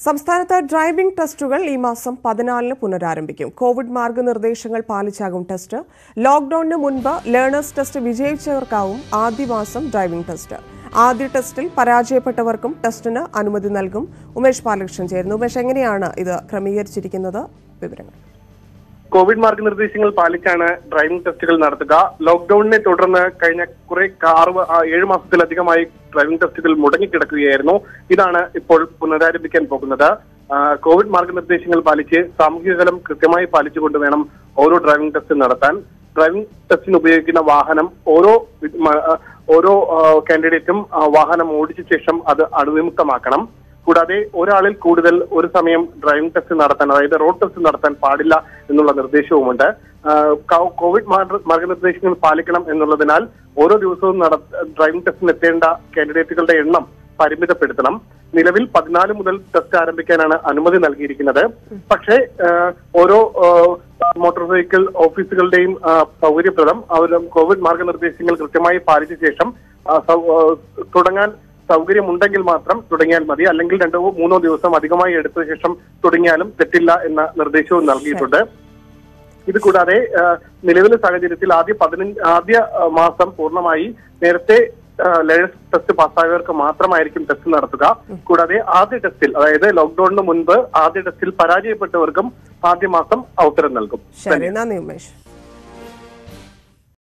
സംസ്ഥാനത്ത് ഡ്രൈവിംഗ് ടെസ്റ്റുകൾ ഈ മാസം പതിനാലിന് പുനരാരംഭിക്കും കോവിഡ് മാർഗനിർദ്ദേശങ്ങൾ പാലിച്ചാകും ടെസ്റ്റ് ലോക്ഡൌണിന് മുൻപ് ലേണേഴ്സ് ടെസ്റ്റ് വിജയിച്ചവർക്കാവും ആദ്യ മാസം ഡ്രൈവിംഗ് ടെസ്റ്റ് ആദ്യ ടെസ്റ്റിൽ പരാജയപ്പെട്ടവർക്കും ടെസ്റ്റിന് അനുമതി നൽകും ഉമേഷ് ബാലകൃഷ്ണൻ ചേരുന്നു ഉമേഷ് എങ്ങനെയാണ് ഇത് ക്രമീകരിച്ചിരിക്കുന്നത് വിവരങ്ങൾ കോവിഡ് മാർഗനിർദ്ദേശങ്ങൾ പാലിച്ചാണ് ഡ്രൈവിംഗ് ടെസ്റ്റുകൾ നടത്തുക ലോക്ഡൌണിനെ തുടർന്ന് കഴിഞ്ഞ കുറെ ആറ് ആ, ഏഴ് മാസത്തിലധികമായി ഡ്രൈവിംഗ് ടെസ്റ്റുകൾ മുടങ്ങിക്കിടക്കുകയായിരുന്നു ഇതാണ് ഇപ്പോൾ പുനരാരംഭിക്കാൻ പോകുന്നത് ആ, കോവിഡ് മാർഗനിർദ്ദേശങ്ങൾ പാലിച്ച് സാമൂഹിക അകലം കൃത്യമായി പാലിച്ചുകൊണ്ട് വേണം ഓരോ ഡ്രൈവിംഗ് ടെസ്റ്റ് നടത്താൻ ഡ്രൈവിംഗ് ടെസ്റ്റിന് ഉപയോഗിക്കുന്ന വാഹനം ഓരോ വി- മ- ആ, ഓരോ ആ, കാൻഡിഡേറ്റും ആ, വാഹനം ഓടിച്ച ശേഷം അത് അണുവിമുക്തമാക്കണം കൂടാതെ ഒരാളിൽ കൂടുതൽ ഒരു സമയം ഡ്രൈവിംഗ് ടെസ്റ്റ് നടത്താൻ അതായത് റോഡ് ടെസ്റ്റ് നടത്താൻ പാടില്ല എന്നുള്ള നിർദ്ദേശവുമുണ്ട് ആഹ് കോ- കോവിഡ് മാർഗ- മാർഗനിർദ്ദേശങ്ങൾ പാലിക്കണം എന്നുള്ളതിനാൽ ഓരോ ദിവസവും നട ഡ്രൈവിംഗ് ടെസ്റ്റിന് എത്തേണ്ട കാൻഡിഡേറ്റുകളുടെ എണ്ണം പരിമിതപ്പെടുത്തണം നിലവിൽ പതിനാല് മുതൽ ടെസ്റ്റ് ആരംഭിക്കാനാണ് അനുമതി നൽകിയിരിക്കുന്നത് പക്ഷേ ആഹ് ഓരോ ആഹ് മോട്ടോർ വെഹിക്കിൾ ഓഫീസുകളുടെയും ആഹ് സൗകര്യപ്രദം അവർ കോവിഡ് മാർഗനിർദ്ദേശങ്ങൾ കൃത്യമായി പാലിച്ച ശേഷം ആഹ് സൗ- ആഹ് തുടങ്ങാൻ സൗകര്യമുണ്ടെങ്കിൽ മാത്രം തുടങ്ങിയാൽ മതി അല്ലെങ്കിൽ രണ്ടോ മൂന്നോ ദിവസം അധികമായി എടുത്ത ശേഷം തുടങ്ങിയാലും തെറ്റില്ല എന്ന നിർദ്ദേശവും നൽകിയിട്ടുണ്ട് ഇത് കൂടാതെ ആ, നിലവിലെ സാഹചര്യത്തിൽ ആദ്യ പതിനഞ്ച് ആദ്യ ആ, മാസം പൂർണ്ണമായി നേരത്തെ ലേണേഴ്സ് ടെസ്റ്റ് പാസ്സായവർക്ക് മാത്രമായിരിക്കും ടെസ്റ്റ് നടത്തുക കൂടാതെ ആദ്യ ടെസ്റ്റിൽ അതായത് ലോക്ഡൌണിന് മുൻപ് ആദ്യ ടെസ്റ്റിൽ പരാജയപ്പെട്ടവർക്കും ആദ്യ മാസം അവസരം നൽകും ശരി നന്ദി ഉമേഷ്